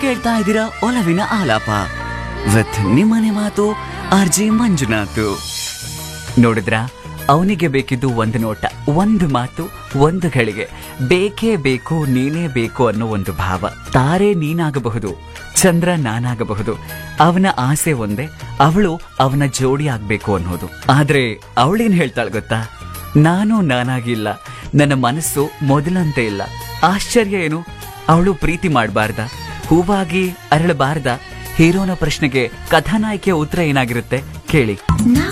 ಕೇಳ್ತಾ ಇದ್ದೀರಾ ಒಲವಿನ ಆಲಾಪ ವಿತ್ ನಿಮ್ಮನೆ ಮಾತು ಆರ್ ಜೆ ಮಂಜುನಾಥ್ ನೋಡಿದ್ರ ಅವನಿಗೆ ಬೇಕಿದ್ದು ಒಂದು ನೋಟ ಒಂದು ಮಾತು ಒಂದು ಗಳಿಗೆ ಬೇಕೇ ಬೇಕು ನೀನೇ ಬೇಕು ಅನ್ನೋ ಒಂದು ಭಾವ ತಾರೆ ನೀನಾಗಬಹುದು ಚಂದ್ರ ನಾನಾಗಬಹುದು ಅವನ ಆಸೆ ಒಂದೇ ಅವಳು ಅವನ ಜೋಡಿ ಆಗ್ಬೇಕು ಅನ್ನೋದು ಆದ್ರೆ ಅವಳೇನ್ ಹೇಳ್ತಾಳೆ ಗೊತ್ತಾ ನಾನು ನಾನಾಗಿಲ್ಲ ನನ್ನ ಮನಸ್ಸು ಮೊದಲಂತೆ ಇಲ್ಲ ಆಶ್ಚರ್ಯ ಏನು ಅವಳು ಪ್ರೀತಿ ಮಾಡಬಾರ್ದ ಹೂವಾಗಿ ಅರಳಬಾರ್ದ ಹೀರೋನ ಪ್ರಶ್ನೆಗೆ ಕಥಾನಾಯಕಿಯ ಉತ್ತರ ಏನಾಗಿರುತ್ತೆ ಕೇಳಿ